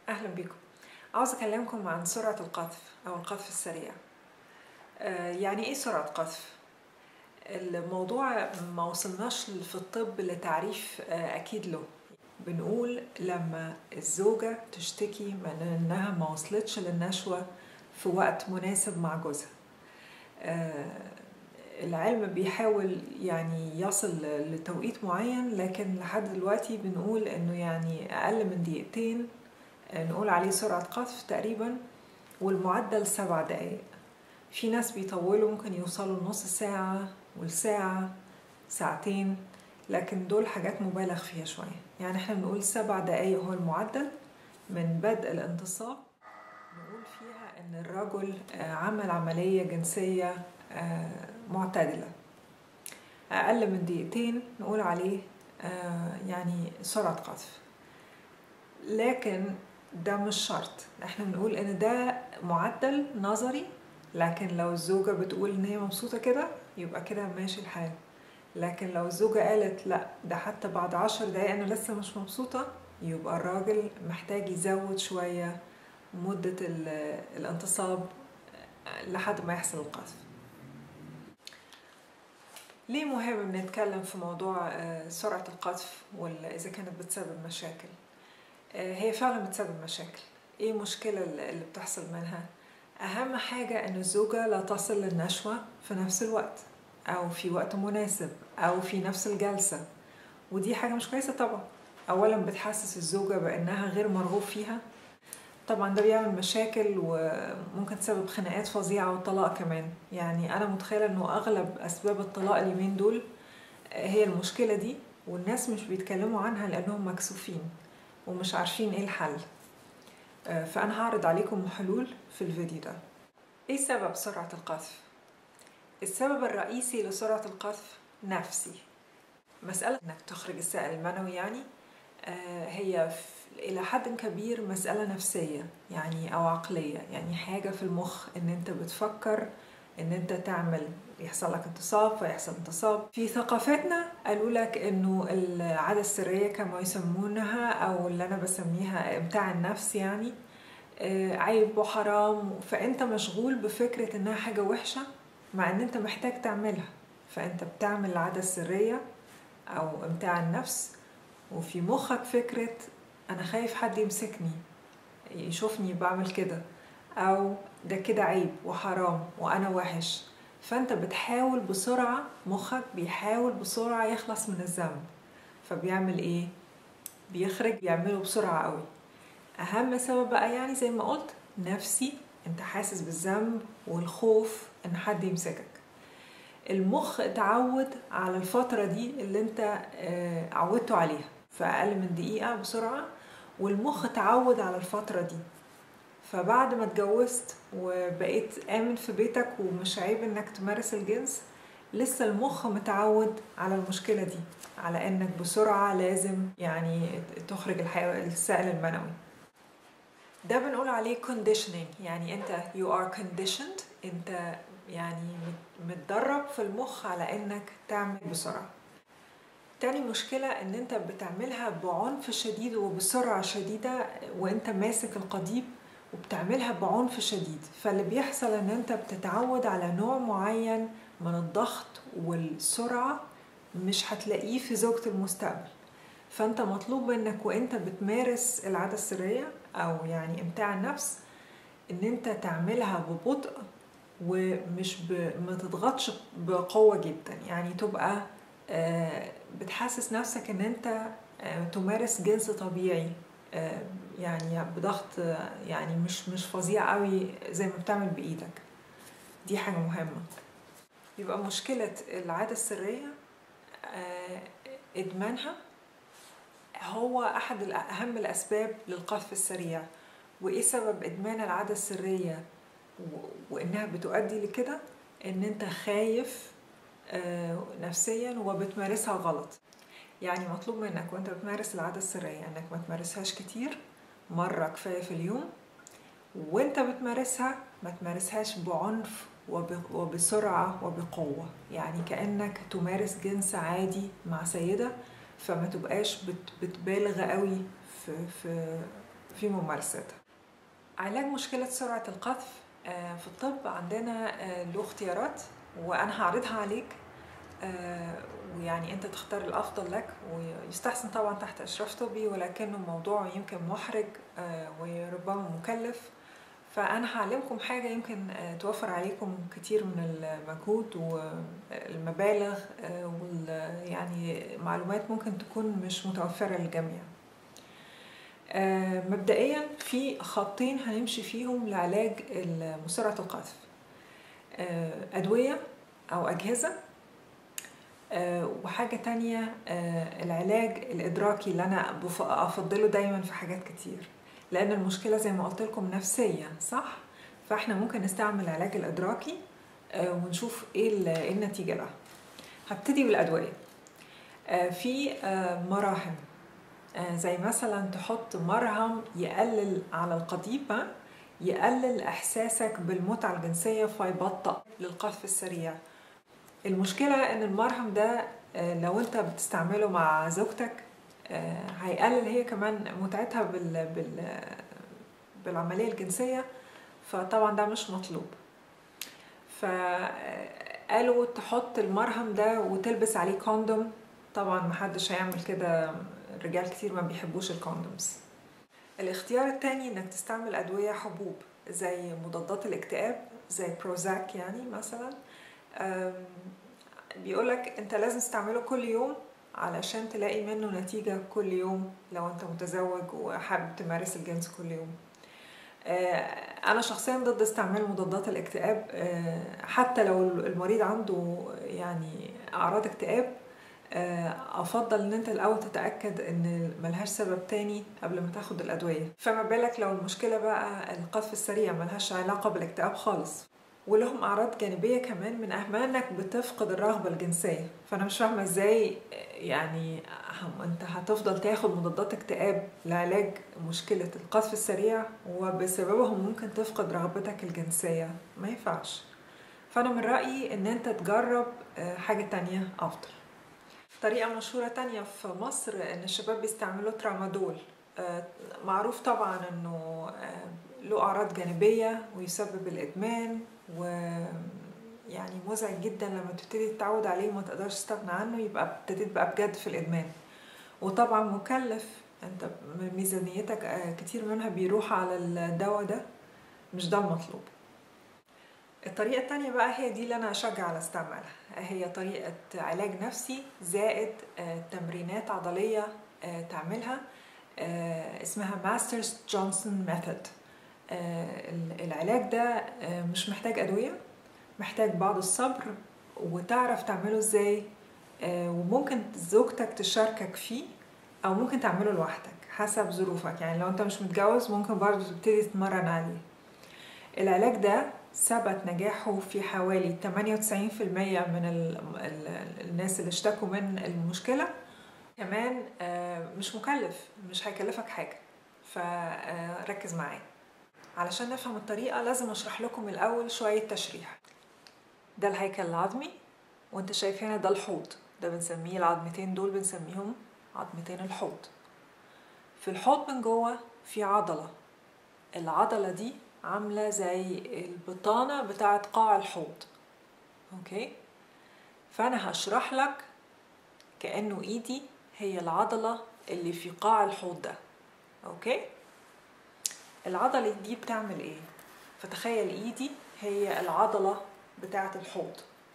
أهلا بكم عاوز أكلمكم عن سرعة القذف أو القذف السريع آه، يعني إيه سرعة قذف؟ الموضوع ما وصلناش في الطب لتعريف آه، أكيد له بنقول لما الزوجة تشتكي من إنها ما وصلتش للنشوة في وقت مناسب مع جوزها آه، العلم بيحاول يعني يصل لتوقيت معين لكن لحد دلوقتي بنقول انه يعني اقل من دقيقتين نقول عليه سرعة قذف تقريبا والمعدل سبع دقايق في ناس بيطولوا ممكن يوصلوا نص ساعة والساعة ساعتين لكن دول حاجات مبالغ فيها شوية يعني احنا بنقول سبع دقايق هو المعدل من بدء الانتصاب نقول فيها ان الرجل عمل عملية جنسية معتدلة أقل من دقيقتين نقول عليه يعني سرعة قذف لكن ده مش شرط احنا بنقول ان ده معدل نظري لكن لو الزوجة بتقول ان هي مبسوطة كده يبقى كده ماشي الحال لكن لو الزوجة قالت لا ده حتى بعد عشر دقايق انا لسه مش مبسوطة يبقى الراجل محتاج يزود شوية مدة الانتصاب لحد ما يحصل القذف ليه مهم نتكلم في موضوع سرعة القذف وإذا كانت بتسبب مشاكل هي فعلا بتسبب مشاكل ايه المشكلة اللي بتحصل منها اهم حاجة ان الزوجة لا تصل للنشوة في نفس الوقت او في وقت مناسب او في نفس الجلسة ودي حاجة مش كويسة طبعا اولا بتحسس الزوجة بانها غير مرغوب فيها طبعا ده بيعمل مشاكل وممكن تسبب خناقات فظيعة وطلاق كمان يعني انا متخيلة انه اغلب اسباب الطلاق اليومين دول هي المشكلة دي والناس مش بيتكلموا عنها لانهم مكسوفين ومش عارفين ايه الحل فانا هعرض عليكم حلول في الفيديو ده ايه سبب سرعة القذف السبب الرئيسي لسرعة القذف نفسي مسألة انك تخرج السائل المنوي يعني هي الى حد كبير مسألة نفسية يعني او عقلية يعني حاجة في المخ ان انت بتفكر ان انت تعمل يحصل لك انتصاب فيحصل انتصاب في ثقافتنا قالوا لك انه العاده السريه كما يسمونها او اللي انا بسميها امتاع النفس يعني عيب وحرام فانت مشغول بفكره انها حاجه وحشه مع ان انت محتاج تعملها فانت بتعمل العاده السريه او امتاع النفس وفي مخك فكره انا خايف حد يمسكني يشوفني بعمل كده او ده كده عيب وحرام وانا وحش فانت بتحاول بسرعة مخك بيحاول بسرعة يخلص من الذنب فبيعمل ايه بيخرج بيعمله بسرعة قوي اهم سبب بقى يعني زي ما قلت نفسي انت حاسس بالذنب والخوف ان حد يمسكك المخ اتعود على الفترة دي اللي انت عودته عليها في اقل من دقيقة بسرعة والمخ اتعود على الفترة دي فبعد ما اتجوزت وبقيت آمن في بيتك ومش عيب انك تمارس الجنس لسه المخ متعود على المشكلة دي على انك بسرعة لازم يعني تخرج السائل المنوي ده بنقول عليه conditioning يعني انت you are conditioned انت يعني متدرب في المخ على انك تعمل بسرعة تاني مشكلة ان انت بتعملها بعنف شديد وبسرعة شديدة وانت ماسك القضيب وبتعملها بعنف شديد فاللي بيحصل ان انت بتتعود على نوع معين من الضغط والسرعة مش هتلاقيه في زوجة المستقبل فانت مطلوب منك وانت بتمارس العادة السرية او يعني امتاع النفس ان انت تعملها ببطء ومش ب... ما تضغطش بقوة جدا يعني تبقى بتحسس نفسك ان انت تمارس جنس طبيعي يعني بضغط يعني مش مش فظيع قوي زي ما بتعمل بايدك دي حاجه مهمه يبقى مشكله العاده السريه ادمانها هو احد اهم الاسباب للقذف السريع وايه سبب ادمان العاده السريه وانها بتؤدي لكده ان انت خايف نفسيا وبتمارسها غلط يعني مطلوب منك وانت بتمارس العادة السرية انك ما تمارسهاش كتير مرة كفاية في اليوم وانت بتمارسها ما تمارسهاش بعنف وبسرعة وبقوة يعني كأنك تمارس جنس عادي مع سيدة فما تبقاش بتبالغ قوي في, في, في ممارستها علاج مشكلة سرعة القذف في الطب عندنا له اختيارات وأنا هعرضها عليك ويعني أنت تختار الأفضل لك ويستحسن طبعا تحت إشراف طبي ولكنه موضوع يمكن محرج وربما مكلف فأنا هعلمكم حاجة يمكن توفر عليكم كتير من المجهود والمبالغ يعني معلومات ممكن تكون مش متوفرة للجميع مبدئيا في خطين هنمشي فيهم لعلاج مسرعة القذف أدوية أو أجهزة وحاجة تانية العلاج الإدراكي اللي أنا أفضله دايما في حاجات كتير لأن المشكلة زي ما قلت لكم نفسية صح؟ فإحنا ممكن نستعمل العلاج الإدراكي ونشوف إيه النتيجة ده هبتدي بالأدوية في مراهم زي مثلا تحط مرهم يقلل على القضيبة يقلل إحساسك بالمتعة الجنسية فيبطأ للقذف السريع المشكلة إن المرهم ده لو أنت بتستعمله مع زوجتك هيقلل هي كمان متعتها بال... بال... بالعملية الجنسية فطبعا ده مش مطلوب فقالوا تحط المرهم ده وتلبس عليه كوندوم طبعا محدش هيعمل كده رجال كتير ما بيحبوش الكوندومز الاختيار التاني انك تستعمل ادوية حبوب زي مضادات الاكتئاب زي بروزاك يعني مثلا بيقولك انت لازم تستعمله كل يوم علشان تلاقي منه نتيجة كل يوم لو انت متزوج وحابب تمارس الجنس كل يوم انا شخصيا ضد استعمال مضادات الاكتئاب حتى لو المريض عنده يعني اعراض اكتئاب افضل ان انت الاول تتاكد ان ملهاش سبب تاني قبل ما تاخد الادويه فما بالك لو المشكله بقى القذف السريع ملهاش علاقه بالاكتئاب خالص ولهم اعراض جانبيه كمان من اهمها انك بتفقد الرغبه الجنسيه فانا مش فاهمه ازاي يعني انت هتفضل تاخد مضادات اكتئاب لعلاج مشكله القذف السريع وبسببهم ممكن تفقد رغبتك الجنسيه ما ينفعش فانا من رايي ان انت تجرب حاجه تانية افضل طريقة مشهورة تانية في مصر إن الشباب بيستعملوا ترامادول معروف طبعا إنه له أعراض جانبية ويسبب الإدمان و يعني مزعج جدا لما تبتدي تتعود عليه وما تقدرش تستغنى عنه يبقى ابتديت بقى بجد في الإدمان وطبعا مكلف انت ميزانيتك كتير منها بيروح على الدواء ده مش ده المطلوب الطريقة التانية بقى هي دي اللي أنا أشجع على استعمالها هي طريقة علاج نفسي زائد تمرينات عضلية تعملها اسمها ماسترز جونسون ميثود العلاج ده مش محتاج أدوية محتاج بعض الصبر وتعرف تعمله ازاي وممكن زوجتك تشاركك فيه أو ممكن تعمله لوحدك حسب ظروفك يعني لو أنت مش متجوز ممكن برضه تبتدي تتمرن عليه العلاج ده ثبت نجاحه في حوالي 98% من ال ال الناس اللي اشتكوا من المشكلة كمان مش مكلف مش هيكلفك حاجة فركز معايا علشان نفهم الطريقة لازم اشرح لكم الأول شوية تشريح ده الهيكل العظمي وانت شايف هنا ده الحوض ده بنسميه العظمتين دول بنسميهم عظمتين الحوض في الحوض من جوه في عضلة العضلة دي عاملة زي البطانة بتاعت قاع الحوض اوكي فانا هشرح لك كأنه ايدي هي العضلة اللي في قاع الحوض ده اوكي العضلة دي بتعمل ايه فتخيل ايدي هي العضلة بتاعت الحوض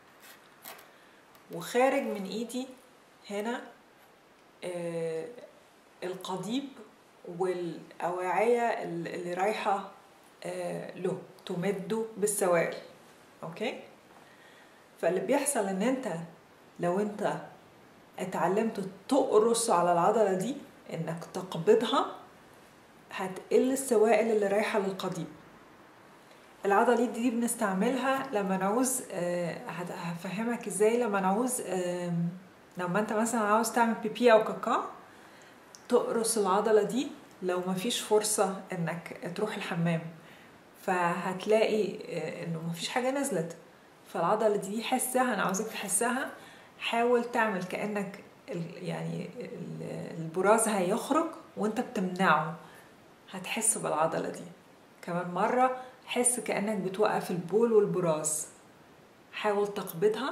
وخارج من ايدي هنا آه القضيب والأواعية اللي رايحة له تمده بالسوائل اوكي فاللي بيحصل ان انت لو انت اتعلمت تقرص على العضله دي انك تقبضها هتقل السوائل اللي رايحه للقضيب العضله دي بنستعملها لما نعوز هفهمك ازاي لما نعوز لما انت مثلا عاوز تعمل بيبي او كاكا تقرص العضله دي لو مفيش فرصه انك تروح الحمام فهتلاقي انه مفيش حاجه نزلت فالعضله دي حسها انا عاوزك تحسها حاول تعمل كانك يعني البراز هيخرج وانت بتمنعه هتحس بالعضلة دي كمان مرة حس كأنك بتوقف البول والبراز حاول تقبضها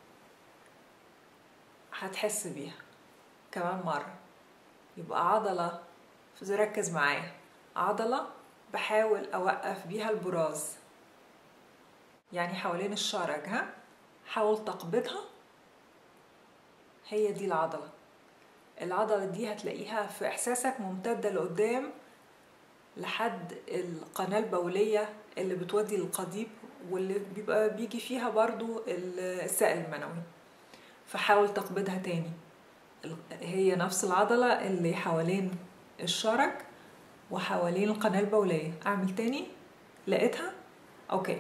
هتحس بيها كمان مرة يبقى عضلة ركز معايا عضلة بحاول أوقف بيها البراز يعني حوالين الشرج ها حاول تقبضها هي دي العضلة العضلة دي هتلاقيها في إحساسك ممتدة لقدام لحد القناة البولية اللي بتودي للقضيب واللي بيبقى بيجي فيها برضو السائل المنوي فحاول تقبضها تاني هي نفس العضلة اللي حوالين الشرج وحوالين القناة البولية أعمل تاني لقيتها أوكي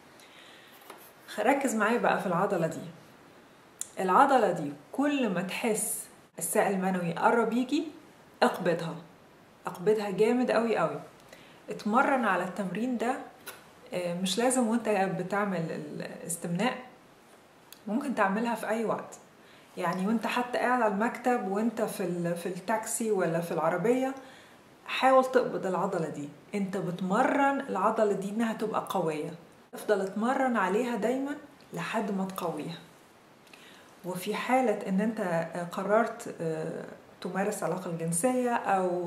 ركز معايا بقى في العضلة دي العضلة دي كل ما تحس السائل المنوي قرب يجي اقبضها اقبضها جامد قوي قوي اتمرن على التمرين ده مش لازم وانت بتعمل الاستمناء ممكن تعملها في اي وقت يعني وانت حتى قاعد على المكتب وانت في في التاكسي ولا في العربيه حاول تقبض العضله دي انت بتمرن العضله دي انها تبقى قويه افضل اتمرن عليها دايما لحد ما تقويها وفي حالة ان انت قررت تمارس علاقة الجنسية او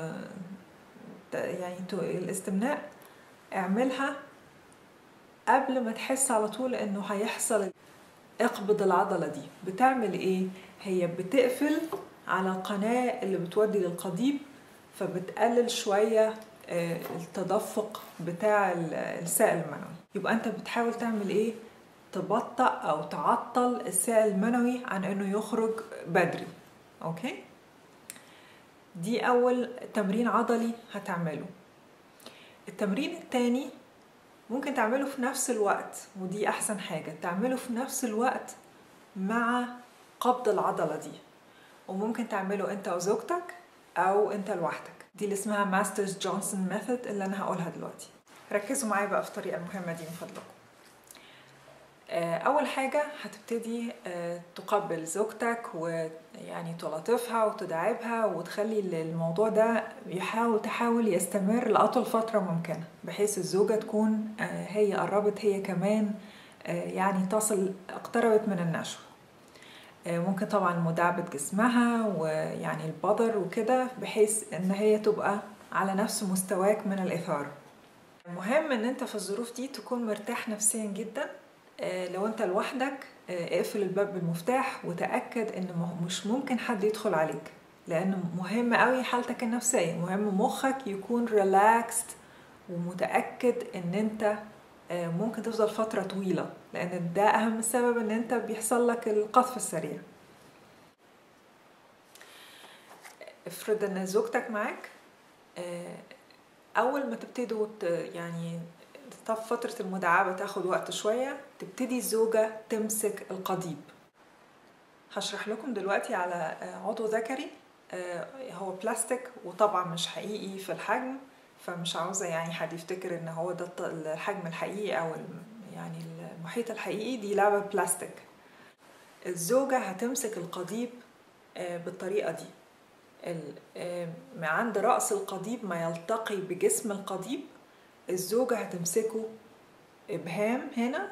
يعني الاستمناء اعملها قبل ما تحس على طول انه هيحصل اقبض العضلة دي بتعمل ايه هي بتقفل على القناة اللي بتودي للقضيب فبتقلل شوية التدفق بتاع السائل المنوي يبقى انت بتحاول تعمل ايه تبطأ او تعطل السائل المنوي عن انه يخرج بدري اوكي دي اول تمرين عضلي هتعمله التمرين التاني ممكن تعمله في نفس الوقت ودي احسن حاجه تعمله في نفس الوقت مع قبض العضله دي وممكن تعمله انت وزوجتك او انت لوحدك دي اللي اسمها ماسترز جونسون ميثود اللي انا هقولها دلوقتي ركزوا معايا بقى في الطريقه المهمه دي من فضلكم اول حاجه هتبتدي تقبل زوجتك ويعني تلطفها وتداعبها وتخلي الموضوع ده يحاول تحاول يستمر لاطول فتره ممكنه بحيث الزوجه تكون هي قربت هي كمان يعني تصل اقتربت من النشوه ممكن طبعا مداعبة جسمها ويعني البضر وكده بحيث ان هي تبقى على نفس مستواك من الإثارة مهم ان انت في الظروف دي تكون مرتاح نفسيا جدا لو انت لوحدك اقفل الباب بالمفتاح وتأكد ان مش ممكن حد يدخل عليك لان مهم قوي حالتك النفسية مهم مخك يكون ريلاكست ومتأكد ان انت ممكن تفضل فترة طويلة لأن ده أهم سبب إن أنت بيحصل لك القذف السريع افرض إن زوجتك معاك أول ما تبتدوا يعني طب فترة المداعبة تاخد وقت شوية تبتدي الزوجة تمسك القضيب هشرح لكم دلوقتي على عضو ذكري هو بلاستيك وطبعا مش حقيقي في الحجم فمش عاوزة يعني حد يفتكر ان هو ده الحجم الحقيقي او يعني المحيط الحقيقي دي لعبة بلاستيك الزوجة هتمسك القضيب بالطريقة دي عند رأس القضيب ما يلتقي بجسم القضيب الزوجة هتمسكه إبهام هنا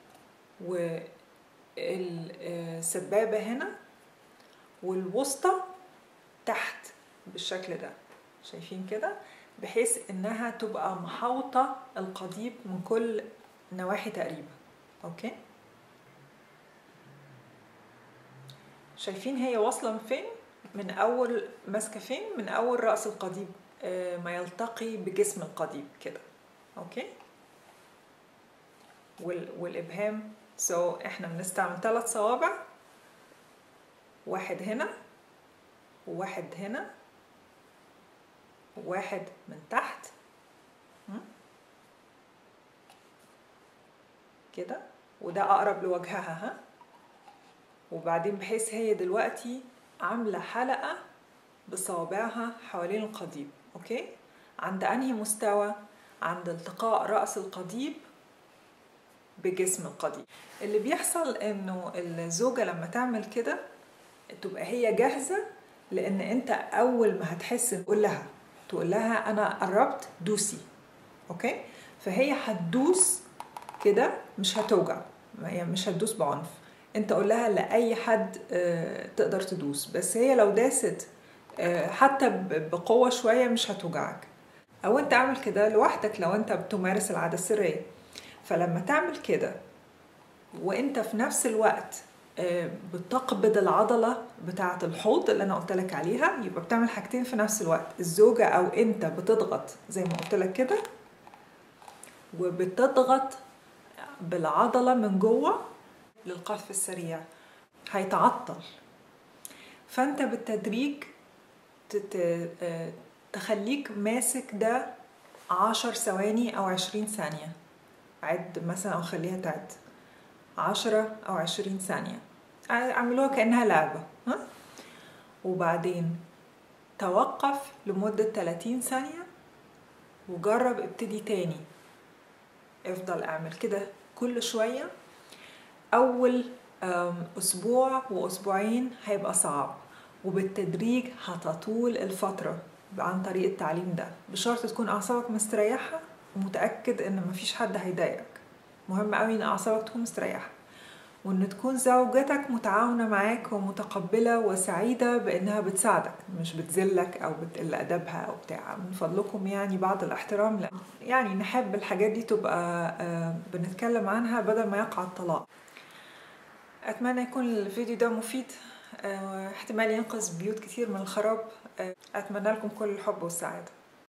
والسبابة هنا والوسطى تحت بالشكل ده شايفين كده بحيث انها تبقى محاوطة القضيب من كل نواحي تقريبا اوكي شايفين هي واصلة من فين من اول ماسكة فين من اول رأس القضيب آه ما يلتقي بجسم القضيب كده اوكي وال والابهام سو so, احنا بنستعمل ثلاث صوابع واحد هنا وواحد هنا واحد من تحت كده وده اقرب لوجهها ها وبعدين بحيث هي دلوقتي عامله حلقه بصوابعها حوالين القضيب اوكي عند انهي مستوى عند التقاء راس القضيب بجسم القضيب اللي بيحصل انه الزوجه لما تعمل كده تبقى هي جاهزه لان انت اول ما هتحس قول لها تقول لها انا قربت دوسي اوكي فهي هتدوس كده مش هتوجع يعني مش هتدوس بعنف انت قول لها لاي حد آه، تقدر تدوس بس هي لو داست آه، حتى ب- بقوه شويه مش هتوجعك او انت اعمل كده لوحدك لو انت بتمارس العاده السريه فلما تعمل كده وانت في نفس الوقت آه، بتقبض العضلة بتاعة الحوض اللي أنا قلت لك عليها يبقى بتعمل حاجتين في نفس الوقت الزوجة أو أنت بتضغط زي ما قلت لك كده وبتضغط بالعضلة من جوه للقذف السريع هيتعطل فأنت بالتدريج تت... آه، تخليك ماسك ده عشر ثواني أو عشرين ثانية عد مثلا أو خليها تعد عشرة أو عشرين ثانية اعملوها كأنها لعبة ها؟ وبعدين توقف لمدة 30 ثانية وجرب ابتدي تاني افضل اعمل كده كل شوية أول أم، أسبوع وأسبوعين هيبقى صعب وبالتدريج هتطول الفترة عن طريق التعليم ده بشرط تكون أعصابك مستريحة ومتأكد إن مفيش حد هيضايقك مهم قوي إن أعصابك تكون مستريحة وإن تكون زوجتك متعاونة معاك ومتقبلة وسعيدة بإنها بتساعدك مش بتذلك أو بتقل أدبها أو بتاع من فضلكم يعني بعض الاحترام لا يعني نحب الحاجات دي تبقى آه، بنتكلم عنها بدل ما يقع الطلاق أتمنى يكون الفيديو ده مفيد آه، احتمال ينقذ بيوت كتير من الخراب آه، أتمنى لكم كل الحب والسعادة